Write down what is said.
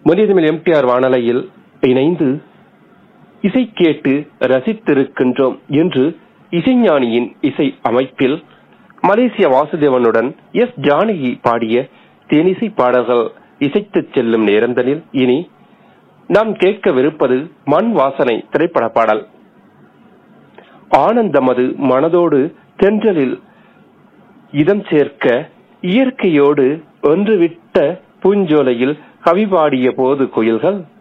முதியதமிழ் MTR வானலையில் இணைந்து இசை கேட்டு ரசித்திருக்கின்றோம் என்று இசைஞானியின் இசை அமைப்பில் மலேசிய வாசுதேவனுடன் எஸ் ஜானகி பாடிய தேனிசை பாடல்கள் இசைத்துச் செல்லும் நேரந்தனில் இனி நாம் கேட்கவிருப்பது மண் வாசனை திரைப்பட பாடல் ஆனந்தமது மனதோடு தென்றலில் இதம் சேர்க்க இயற்கையோடு ஒன்றுவிட்ட பூஞ்சோலையில் கவி பாடிய போது குயில்கள்